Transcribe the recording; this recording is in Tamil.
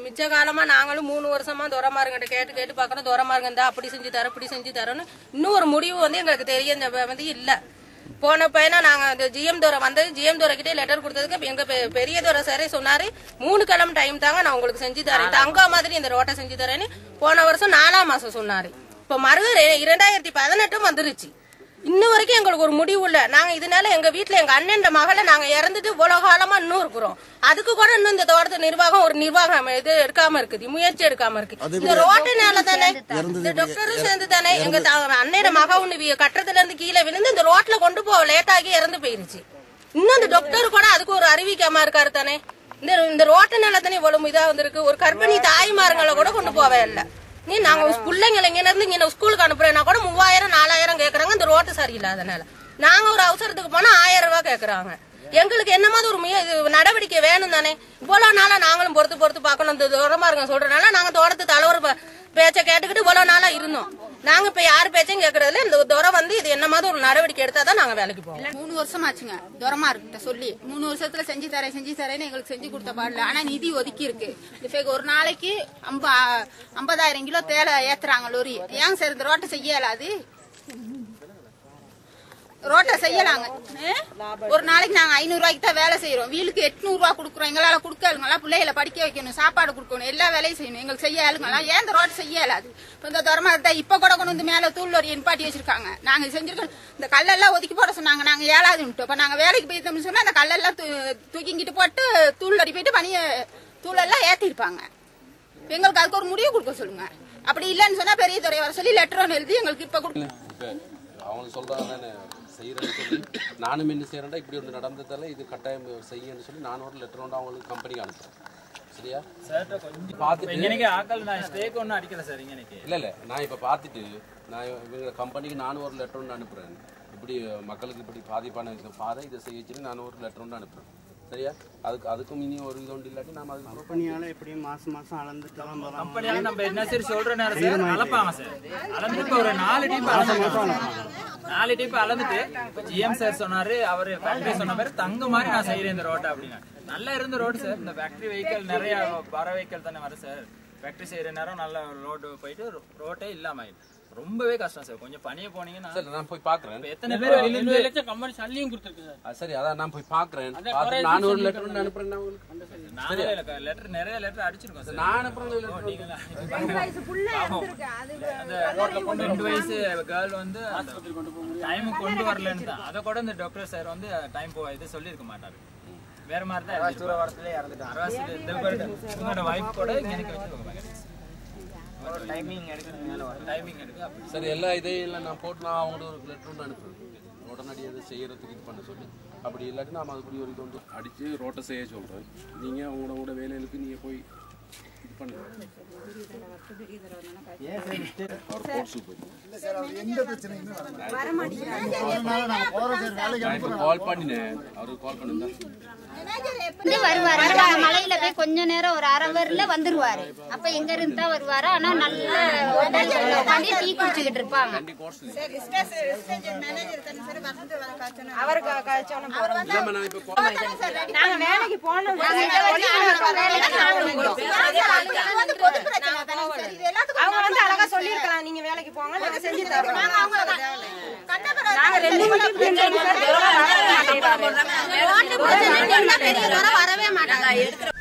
மிச்ச காலமா நாங்களும் மூணு வருஷமா துரமாருங்கிட்ட கேட்டு கேட்டு பார்க்கறோம் துரமாருங்க இருந்தா அப்படி செஞ்சு தரோம் இப்படி செஞ்சு தரோம்னு இன்னும் ஒரு முடிவு வந்து எங்களுக்கு தெரிய இந்த வந்து இல்ல போன பையனா நாங்க அந்த ஜிஎம் துறை வந்தது ஜிஎம் துறை கிட்டே லெட்டர் கொடுத்ததுக்கு எங்க பெ- பெரிய துறை சாரே சொன்னாரு மூணு கிழமை டைம் தாங்க நான் உங்களுக்கு செஞ்சு தரேன் தங்கா மாதிரி இந்த ரோட்டை செஞ்சு தரேன்னு போன வருஷம் நாலாம் மாசம் சொன்னாரு இப்ப மறு இரண்டாயிரத்தி பதினெட்டும் வந்துருச்சு இன்ன வரைக்கும் எங்களுக்கு ஒரு முடிவு இல்ல நாங்க இதனால எங்க வீட்டுல எங்க அண்ணன் மகளை நாங்க இறந்துட்டு இவ்வளவு காலமா இன்னும் இருக்கிறோம் அதுக்கு கூட இன்னும் இந்த தோட்டத்து நிர்வாகம் ஒரு நிர்வாகம் இது எடுக்காம இருக்குது முயற்சி எடுக்காம இருக்கு இந்த ரோட்டுனால தானே இந்த டாக்டரும் சேர்ந்து தானே எங்க த- அண்ணன் மக ஒண்ணு வி- கட்டத்துல இருந்து கீழே விழுந்து இந்த ரோட்ல கொண்டு போக லேட் ஆகி இறந்து போயிருச்சு இன்னும் இந்த டாக்டர் கூட அதுக்கு ஒரு அறிவிக்காம இருக்காரு தானே இந்த இந்த ரோட்டுனால தானே இவ்வளவு இதா வந்திருக்கு ஒரு கர்ப்பிணி தாய்மார்களை கூட கொண்டு போவே இல்லை நீ நாங்க உஸ் பிள்ளைங்களை இங்க இருந்து இங்க ஸ்கூலுக்கு அனுப்புறேன்னா கூட மூவாயிரம் நாலாயிரம் கேக்குறாங்க இந்த ரோட்டு சரியில்லாதனால நாங்க ஒரு அவசரத்துக்கு போனா ஆயிரம் ரூபாய் கேக்குறாங்க எங்களுக்கு என்ன மாதிரி ஒரு முய- இது நடவடிக்கை வேணும் தானே இவ்வளவு நாளா நாங்களும் பொறுத்து பொறுத்து பார்க்கணும் இந்த தூரமா இருக்க சொல்றதுனால நாங்க தோட்டத்து தலைவர் ப- பேச்ச கேட்டுக்கிட்டு இவ்வளவு நாளா இருந்தோம் நாங்க இப்ப யார் பேச்சையும் கேக்குறதுல இந்த துறை வந்து இது என்ன மாதிரி ஒரு நடவடிக்கை எடுத்தாதான் நாங்க வேலைக்கு போவோம் மூணு வருஷம் ஆச்சுங்க துரமா இருக்கிட்ட சொல்லி மூணு வருஷத்துல செஞ்சு தரேன் செஞ்சு தரேன்னு எங்களுக்கு செஞ்சு கொடுத்த பாடல ஆனா நிதி ஒதுக்கி இருக்கு இப்ப ஒரு நாளைக்கு ஐம்ப ஐம்பதாயிரம் கிலோ தேலை ஏத்துறாங்க லொரி ஏங்க சார் இந்த ரோட்டை செய்ய இயலாது ரோட்டை செய்யலாங்க ஒரு நாளைக்கு நாங்க ஐநூறு ரூபாய்க்கு தான் வேலை செய்யறோம் வீலுக்கு எட்நூறு ரூபா கொடுக்குறோம் எங்களால கொடுக்கலுங்களா பிள்ளைகளை படிக்க வைக்கணும் சாப்பாடு கொடுக்கணும் எல்லா வேலையும் செய்யணும் எங்களுக்கு செய்ய ஆளுங்களா ஏன் இந்த ரோட்டை செய்ய இயலாது இப்ப இந்த துரமா இருந்தா இப்ப கூட கொண்டு வந்து மேல தூள் லொரி நிப்பாட்டி வச்சிருக்காங்க நாங்க செஞ்சிருக்கோம் இந்த கல்லெல்லாம் ஒதுக்கி போட சொன்னாங்க நாங்க ஏழாதுன்ட்டு இப்ப நாங்க வேலைக்கு போயிருந்தோம்னு சொன்னா அந்த கல்லெல்லாம் தூ- தூக்கிங்கிட்டு போட்டு தூள் லொரி போயிட்டு பனிய தூளெல்லாம் ஏத்திருப்பாங்க இப்ப எங்களுக்கு அதுக்கு ஒரு முடிவு கொடுக்க சொல்லுங்க அப்படி இல்லைன்னு சொன்னா பெரிய துறை வர சொல்லி லெட்டர் ஒன்று எழுதி எங்களுக்கு இப்ப கொடுக்க இப்போ அவங்களுக்கு சொல்கிறாங்க தானே செய்கிறேன்னு சொல்லி நானும் என்ன செய்கிறேன்டா இப்படி ஒன்று நடந்ததால இது கட்டாயம் செய்யணும்னு சொல்லி நான் ஒரு லெட்டர் ஒன்று அவங்களுக்கு கம்பெனிக்கு அனுப்புகிறேன் சரியா சார்ட்ட கொஞ்சம் பார்த்துட்டு இங்கனைக்கு ஆக்கள் நான் ஸ்டேக் ஒன்றும் அடிக்கல சார் இங்கனைக்கு இல்லை இல்லை நான் இப்போ பார்த்துட்டு நான் இவங்க கம்பெனிக்கு நானும் ஒரு லெட்டர் ஒன்று அனுப்புகிறேன் இப்படி மக்களுக்கு இப்படி பாதிப்பான இந்த பாதை இதை செய்ய சொல்லி நான் ஒரு லெட்டர் ஒன்று அனுப்புகிறேன் சரியா அதுக்கு அதுக்கும் இனி ஒரு இது ஒன்று இல்லாட்டி நாம் அதுக்கு கம்பெனியால எப்படியும் மாசம் மாசம் அளந்து கிளம்பலாம் கம்பெனியால நம்ம என்ன சரி சொல்ற நேரம் சார் அளப்பாங்க சார் அளந்துட்டு இப்ப ஒரு நாலு டீப் நாலு டீப் அளந்துட்டு இப்ப ஜிஎம் சார் சொன்னாரு அவரு ஃபேக்டரி சொன்ன மாதிரி தங்க மாதிரி நான் செய்யறேன் இந்த ரோட்டை அப்படின்னா நல்லா இருந்த ரோடு சார் இந்த ஃபேக்டரி வெஹிக்கல் நிறைய வர வெஹிக்கல் தானே வரும் சார் ஃபேக்டரி செய்யற நேரம் நல்ல ரோடு போயிட்டு ரோட்டே இல்லாம ஆயிடுச்சு ரொம்பவே கஷ்டம் சார் கொஞ்சம் பணிய போனீங்கன்னா சரி நான் போய் பார்க்குறேன் இப்ப எத்தனை பேர் விழுந்து லட்சம் கம்பெனி சல்லியும் கொடுத்துருக்கு சார் அது சரி அதான் நான் போய் பார்க்குறேன் பார்த்து நான் ஒரு லெட்டர் ஒன்று அனுப்புகிறேன் உங்களுக்கு நாங்களே லெட்டர் நிறைய லெட்டர் அடிச்சிருக்கோம் சார் நான் அனுப்புகிறேன் letter. அந்த ரெண்டு வயசு கேர்ள் வந்து டைம் கொண்டு வரலன்னு தான் அதை கூட இந்த டாக்டர் சார் வந்து டைம் போ இது சொல்லியிருக்க மாட்டாரு வேற மாதிரி தான் அரவாசியில இந்த பேர் உங்களோட வைஃப் கூட இங்க எனக்கு வச்சிருக்காங்க டைமிங் எடுக்க டைமிங் எடுக்க அப்படி சரி எல்லா இதையும் இல்லை நான் போட்டு நான் அவங்கள்ட்ட ஒரு லெட்டர் ஒன்று அனுப்புறேன் உடனடியாக அதை செய்யறதுக்கு இது பண்ண சொல்லி அப்படி இல்லாட்டி நாம அதுக்குரிய ஒரு இது வந்து அடித்து ரோட்டை செய்ய சொல்கிறேன் நீங்கள் அவங்களோட வேலைகளுக்கு நீங்கள் போய் இது பண்ணுங்க அவர் கோர்ஸ் போய் நான் இப்போ கால் பண்ணினேன் அவருக்கு கால் பண்ணிருந்தேன் வந்து வருவாரு மலையில போய் கொஞ்ச நேரம் ஒரு அரை வரல வந்துருவாரு அப்ப எங்க இருந்து தான் வருவாரு ஆனா நல்ல ஹோட்டல்ல உட்காந்து டீ குடிச்சுக்கிட்டு இருப்பாங்க அவருக்கு கழிச்சோன்னு போறோம் இல்லாமல் நான் இப்போ கால் நாங்க வேலைக்கு போனோம் அவங்க வந்து அழகா சொல்லிருக்கலாம் நீங்க வேலைக்கு போங்க நாங்க செஞ்சு தரோம் நாங்க ரெண்டு மணிக்கு செஞ்சோம் சார் ரோட்டு பிரச்சனை பெரிய வரவே மாட்டாங்க